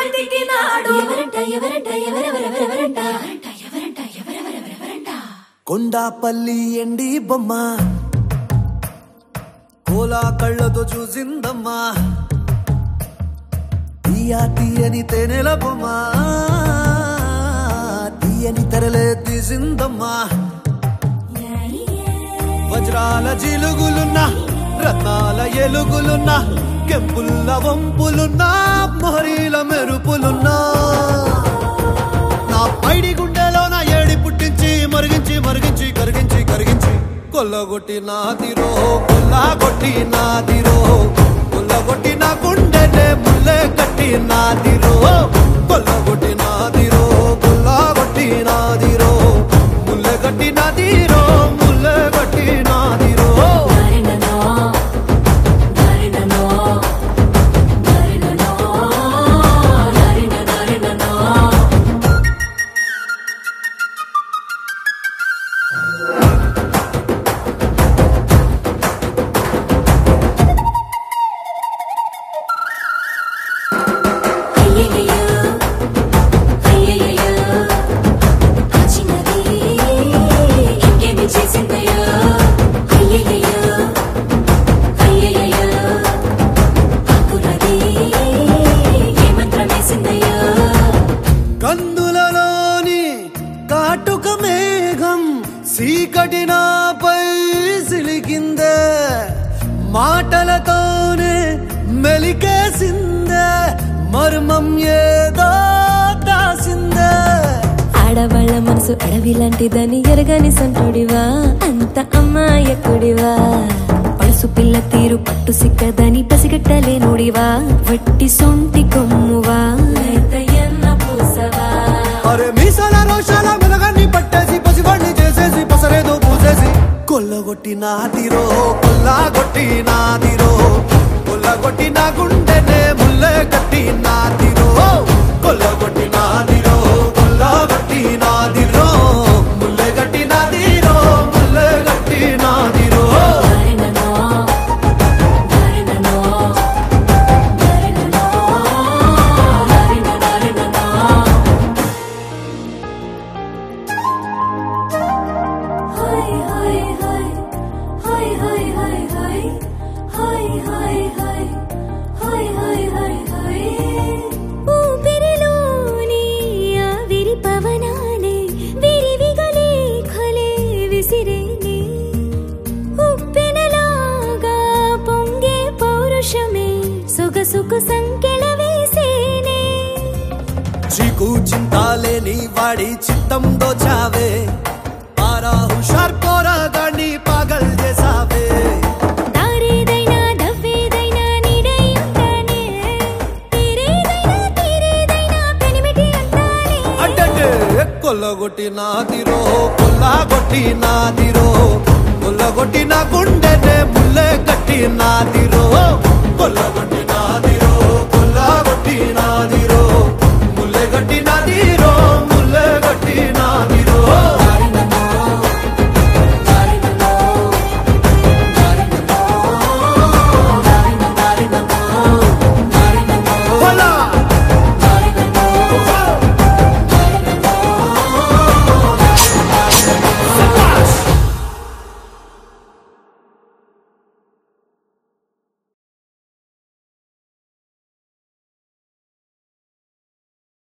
వెతికినాడు ఎవరంట ఎవరంట ఎవరెవరెవరెవరంట ఎవరంట ఎవరంట ఎవరెవరెవరెవరంట కొండాపల్లి ఎండి బొమ్మ కోలా కళ్ళతో చూసిందమ్మా తీయా తీయని తేనెల బొమ్మ తీయని తెరలే తీసిందమ్మా వజ్రాల జిలుగులున్నా రత్నాల ఎలుగులున్నా కెంపుల్ల వంపులున్నా మొహరీల మెరుపులున్నా నా పైడి గుండెలో నా ఏడి పుట్టించి మరిగించి మరిగించి కరిగించి కరిగించి కొల్లగొట్టి నాదిరో కొల్లగొట్టి నాదిరో కొల్లగొట్టి నా గుండెనే ముల్లే కట్టి నాదిరో కొల్లగొట్టి నాదిరో కొల్లగొట్టి నాదిరో ముల్లె కట్టి నాదిరో ముల్లె కట్టి నాదిరో నారిననో నారిననో నారిననో నారిన నారిననో అయ్యయ్యో అయ్యయ్యో ఆ చిన్నది ఇంకేమి చేసిందయ్యో అయ్యయ్యో అయ్యయ్యో ఆ కుర్రది ఏ మంత్రం వేసిందయ్యో కందులలోని కాటుక మేఘం సీకటి నాపై సిలికిందే మాటలతోనే మెలికేసిందే మర్మం ఏదో దాసిందే ఆడవాళ్ళ మనసు అడవి లాంటిదని ఎరగని సంటుడివా అంత అమ్మాయకుడివా పడుసు పిల్ల తీరు పట్టు సిక్కదని పసిగట్టలేనుడివా వట్టి సొంటి కొమ్మువా లేతయ్యన్న పూసవా అరే మీసాల రోషాల వెలగాన్ని పట్టేసి పసివాణ్ణి చేసేసి పసరేదో పూసేసి కొల్లగొట్టి నాదిరో కొల్లగొట్టి నాదిరో కొల్లగొట్టి నా గుండెనే ముల్లె కట్టి నాదిరో కొల్లగొట్టి నాదిరో కొల్లగొట్టి నాదిరో ముల్లె కట్టి నాదిరో ముల్లె కట్టి నాదిరో నారిననో నారిననో నారిననో నారిన నారిననో హాయ్ హాయ్ హాయ్ హాయ్ హాయ్ హాయ్ హాయ్ హాయ్ హాయ్ హాయ్ హాయ్ హాయ్ హాయ్ హాయ్ ఊపిరిలోని ఆవిరి పవనాలే విరివిగా లేఖలే విసిరేనే ఉప్పెనలాగా పొంగే పౌరుషమే సొగసుకు సంకెళ వేసేనే చీకు చింతాలేని వాడి చిత్తం దోచావే పారా హుషార్ పోరాగాన్ని పాగల్ చేసావే దారేదైనా దవ్వేదైనా నీడై ఉంటానే తీరేదైనా తీరేదైనా పెనిమిటి అంటానే అంటే కొల్లగొట్టి నాదిరో కొల్లగొట్టి నాదిరో కొల్లగొట్టి నా గుండెనే ముల్లె కట్టి నాదిరో కొల్లగొట్టి నాదిరో కొల్లగొట్టి నాదిరో